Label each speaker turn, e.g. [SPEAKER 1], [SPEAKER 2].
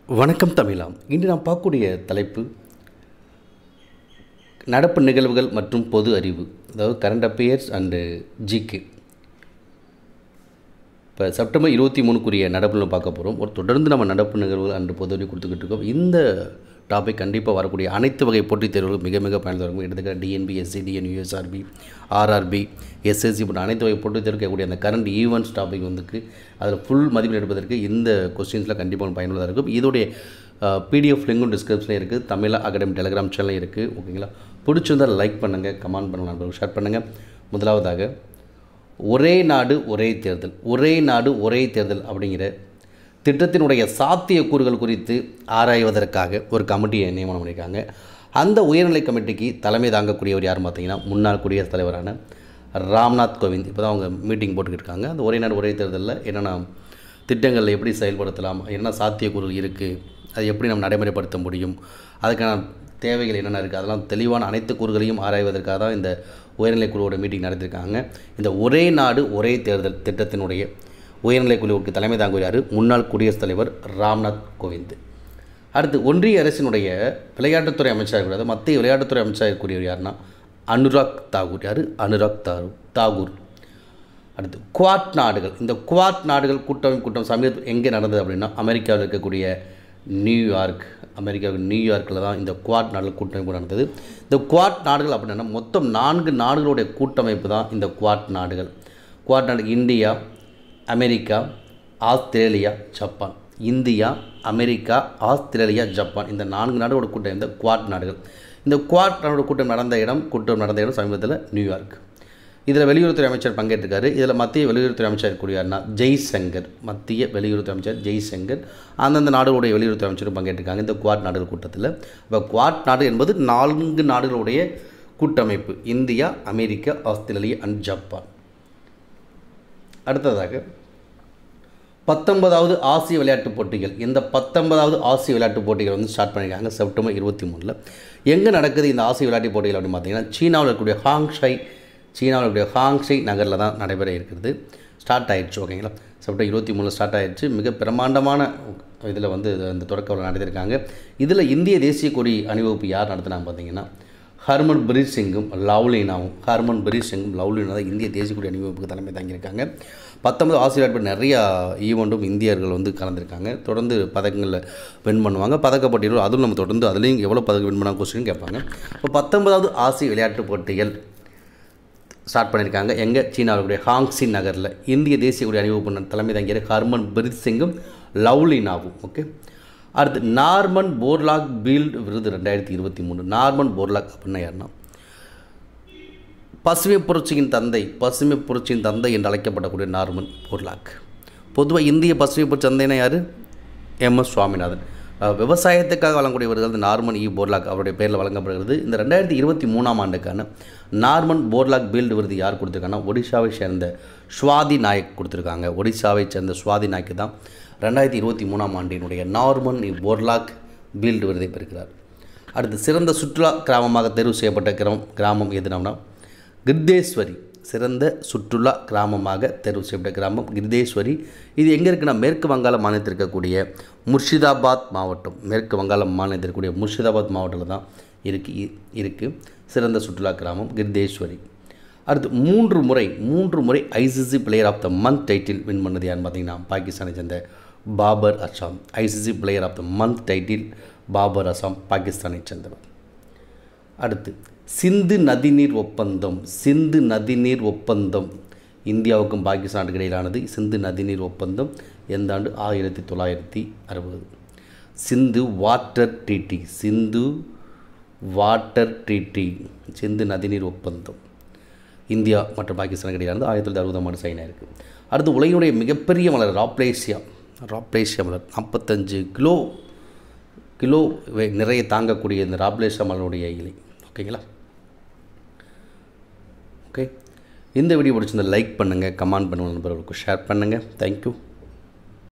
[SPEAKER 1] வணக்கம் தமிழாம் இன்று நாம் பார்க்கக்கூடிய தலைப்பு நடப்பு நிகழ்வுகள் மற்றும் பொது அறிவு அதாவது கரண்ட் அஃபேர்ஸ் அண்டு ஜிகே இப்போ செப்டம்பர் இருபத்தி மூணுக்குரிய நடப்புல பார்க்க போகிறோம் ஒரு தொடர்ந்து நம்ம நடப்பு நிகழ்வுகள் அன்று பொது அறிவு கொடுத்துக்கிட்டு இருக்கோம் இந்த டாபிக் கண்டிப்பாக வரக்கூடிய அனைத்து வகை போட்டித் தேர்வுகள் மிக மிக பயனுள்ளதாக இருக்கும் எடுத்துக்கிற TNPSC TNUSRB RRB SSC போன்ற அனைத்து வகை போட்டித் தேர்வு இருக்கக்கூடிய அந்த கரண்ட் ஈவெண்ட்ஸ் டாபிக் வந்துக்கு அதில் ஃபுல் மதிப்பெண் எடுப்பதற்கு இந்த கொஸ்டின்ஸில் கண்டிப்பாக பயனுள்ளதாக இருக்கும் இதோடைய பிடிஎஃப் லிங்கும் டிஸ்கிரிப்ஷனில் இருக்குது தமிழ் அகாடமி டெலிகிராம் சேனலும் இருக்குது ஓகேங்களா பிடிச்சிருந்தால் லைக் பண்ணுங்கள் கமெண்ட் பண்ணுங்கள் நண்பர்கள் ஷேர் பண்ணுங்கள் முதலாவதாக ஒரே நாடு ஒரே தேர்தல் ஒரே நாடு ஒரே தேர்தல் அப்படிங்கிற திட்டத்தினுடைய சாத்தியக்கூறுகள் குறித்து ஆராய்வதற்காக ஒரு கமிட்டியை நியமனம் பண்ணியிருக்காங்க அந்த உயர்நிலை கமிட்டிக்கு தலைமை தாங்கக்கூடியவர் யார் பார்த்தீங்கன்னா முன்னாள் குடியரசுத் தலைவரான ராம்நாத் கோவிந்த் இப்போ தான் அவங்க மீட்டிங் போட்டுக்கிட்டு இருக்காங்க அந்த ஒரே நாடு ஒரே தேர்தலில் என்னென்ன திட்டங்களில் எப்படி செயல்படுத்தலாம் என்ன சாத்தியக்கூறுகள் இருக்குது அதை எப்படி நம்ம நடைமுறைப்படுத்த முடியும் அதுக்கான தேவைகள் என்னென்ன இருக்குது அதெல்லாம் தெளிவான அனைத்து கூறுகளையும் ஆராய்வதற்காக தான் இந்த உயர்நிலை குழுவோட மீட்டிங் நடத்தியிருக்காங்க இந்த ஒரே நாடு ஒரே தேர்தல் திட்டத்தினுடைய உயர்நிலை குழுவுக்கு தலைமை தாங்குகிறார் முன்னாள் குடியரசுத் தலைவர் ராம்நாத் கோவிந்த் அடுத்து ஒன்றிய அரசினுடைய விளையாட்டுத்துறை அமைச்சராக இருக்கிறது மத்திய விளையாட்டுத்துறை அமைச்சராக இருக்கக்கூடியவர் யாருன்னா அனுராக் தாகூர் யார் அனுராக் தாரு தாகூர் அடுத்து குவாட் நாடுகள் இந்த குவாட் நாடுகள் கூட்டமைப்பு கூட்டம் சமீபத்தில் எங்கே நடந்தது அப்படின்னா அமெரிக்காவில் இருக்கக்கூடிய நியூயார்க் அமெரிக்காவுக்கு நியூயார்க்கில் தான் இந்த குவாட் நாடுகள் கூட்டமைப்பு நடந்தது இந்த குவாட் நாடுகள் அப்படின்னா மொத்தம் நான்கு நாடுகளுடைய கூட்டமைப்பு தான் இந்த குவாட் நாடுகள் குவாட் நாடு India America Australia Japan India America Australia Japan இந்த நான்கு நாடுகளோட கூட்டம் இந்த குவாட் நாடுகள் இந்த குவாட் நாடோட கூட்டம் நடந்த இடம் கூட்டம் நடந்த இடம் சமீபத்தில் நியூயார்க் இதில் வெளியுறவுத்துறை அமைச்சர் பங்கேற்றிருக்காரு இதில் மத்திய வெளியுறவுத்துறை அமைச்சர் இருக்கக்கூடியார்னா ஜெய்சங்கர் மத்திய வெளியுறவுத்துறை அமைச்சர் ஜெய்சங்கர் அந்தந்த நாடுகளுடைய வெளியுறவுத்துறை அமைச்சரும் பங்கேற்றிருக்காங்க இந்த குவாட் நாடுகள் கூட்டத்தில் இப்போ குவாட் நாடு என்பது நான்கு நாடுகளுடைய கூட்டமைப்பு India America Australia and Japan அடுத்ததாக பத்தொன்பதாவது ஆசிய விளையாட்டுப் போட்டிகள் இந்த பத்தொன்பதாவது ஆசிய விளையாட்டுப் போட்டிகள் வந்து ஸ்டார்ட் பண்ணியிருக்காங்க செப்டம்பர் இருபத்தி மூணில் எங்கே நடக்குது இந்த ஆசிய விளையாட்டுப் போட்டிகள் அப்படின்னு பார்த்தீங்கன்னா சீனாவில் இருக்கக்கூடிய ஹாங்ஷை சீனாவில் இருக்கக்கூடிய ஹாங்ஷை நகரில் தான் நடைபெற இருக்கிறது ஸ்டார்ட் ஆயிடுச்சு ஓகேங்களா செப்டம்பர் இருபத்தி மூணில் ஸ்டார்ட் ஆயிடுச்சு மிக பிரமாண்டமான இதில் வந்து இந்த தொடக்க விழா நடத்தியிருக்காங்க இதில் இந்திய தேசிய கொடி அணிவகுப்பு யார் நடத்தினாங்க பார்த்தீங்கன்னா ஹர்மன் பிரீத் சிங்கும் லவ்லினாவும் ஹர்மன் பிரீத் சிங்கும் லவ்லினா தான் இந்திய தேசிய கொடி அணிவகுப்புக்கு தலைமை தாங்கியிருக்காங்க பத்தொன்பது ஆசிய விளையாட்டு நிறையா ஈவெண்ட்டும் இந்தியர்கள் வந்து கலந்துருக்காங்க தொடர்ந்து பதக்கங்களில் வின் பண்ணுவாங்க பதக்க போட்டிகள் அதுவும் நம்ம தொடர்ந்து அதுலேயும் எவ்வளோ பதக்கம் வின் பண்ணால் கொஸ்டின் கேட்பாங்க இப்போ பத்தொன்பதாவது ஆசிய விளையாட்டுப் போட்டிகள் ஸ்டார்ட் பண்ணியிருக்காங்க எங்கே சீனாவுடைய ஹாங்ஸி நகரில் இந்திய தேசிய கொடி அணிவகுப்பு தலைமை தாங்கிய ஹர்மன் பிரீத் சிங்கும் லவ்லினாவும் ஓகே அடுத்து நார்மன் போர்லாக் பீல்டு விருது ரெண்டாயிரத்தி இருபத்தி மூணு நார்மன் போர்லாக் அப்படின்னா யாருன்னா பசுமை புரட்சியின் தந்தை பசுமை புரட்சியின் தந்தை என்று அழைக்கப்படக்கூடிய நார்மன் போர்லாக் பொதுவாக இந்திய பசுமை புரட்சி தந்தைனா யார் எம் எஸ் சுவாமிநாதன் விவசாயத்துக்காக வழங்கக்கூடியவர்கள் இந்த நார்மன் இ போர்லாக் அவருடைய பேரில் வழங்கப்படுகிறது இந்த ரெண்டாயிரத்தி இருபத்தி மூணாம் ஆண்டுக்கான நார்மன் போர்லாக் பீல்டு விருது யார் கொடுத்துருக்காங்கன்னா ஒடிஷாவை சேர்ந்த சுவாதி நாயக் கொடுத்துருக்காங்க ஒடிஷாவை சேர்ந்த சுவாதி நாய்க்கு தான் ரெண்டாயிரத்தி இருபத்தி மூணாம் ஆண்டினுடைய நார்மன் இ போர்லாக் பீல்டு விருதை பெறுகிறார் அடுத்து சிறந்த சுற்றுலா கிராமமாக தேர்வு செய்யப்பட்ட கிராமம் கிராமம் எதுனா கிர்தேஸ்வரி சிறந்த சுற்றுலா கிராமமாக தேர்வு செய்யப்பட்ட கிராமம் கிர்தேஸ்வரி இது எங்கே இருக்குன்னா மேற்கு வங்காள மாநிலத்தில் இருக்கக்கூடிய முர்ஷிதாபாத் மாவட்டம் மேற்கு வங்காள மாநிலத்தில் இருக்கக்கூடிய முர்ஷிதாபாத் மாவட்டத்தில் தான் இருக்கு இருக்குது சிறந்த சுற்றுலா கிராமம் கிர்தேஸ்வரி அடுத்து மூன்று முறை மூன்று முறை ICC player of the month title win பண்ணது யாருன்னு பார்த்தீங்கன்னா பாகிஸ்தானை சேர்ந்த Babar Azam ICC player of the month title Babar Azam பாகிஸ்தானை சேர்ந்தவர் அடுத்து சிந்து நதிநீர் ஒப்பந்தம் சிந்து நதிநீர் ஒப்பந்தம் இந்தியாவுக்கும் பாகிஸ்தானுக்கு இடையிலானது சிந்து நதிநீர் ஒப்பந்தம் எந்த ஆண்டு ஆயிரத்தி தொள்ளாயிரத்தி அறுபது Sindhu water treaty Sindhu water treaty Sindhu நதிநீர் ஒப்பந்தம் இந்தியா மற்றும் பாகிஸ்தானுக்கு இடையிலானது ஆயிரத்தி தொள்ளாயிரத்தி அறுபதாம் ஆண்டு சைனா இருக்குது அடுத்து உலகினுடைய மிகப்பெரிய மலர் ராப்ளேசியா ராப்ளேசியா மலர் நாற்பத்தஞ்சு கிலோ கிலோ நிறைய தாங்கக்கூடிய இந்த ராப்ளேசியா மலருடைய இலை ஓகேங்களா ஓகே இந்த வீடியோ பிடிச்சிருந்த லைக் பண்ணுங்கள் கமெண்ட் பண்ணுங்கள் நண்பர்களுக்கு ஷேர் பண்ணுங்கள் தேங்க்யூ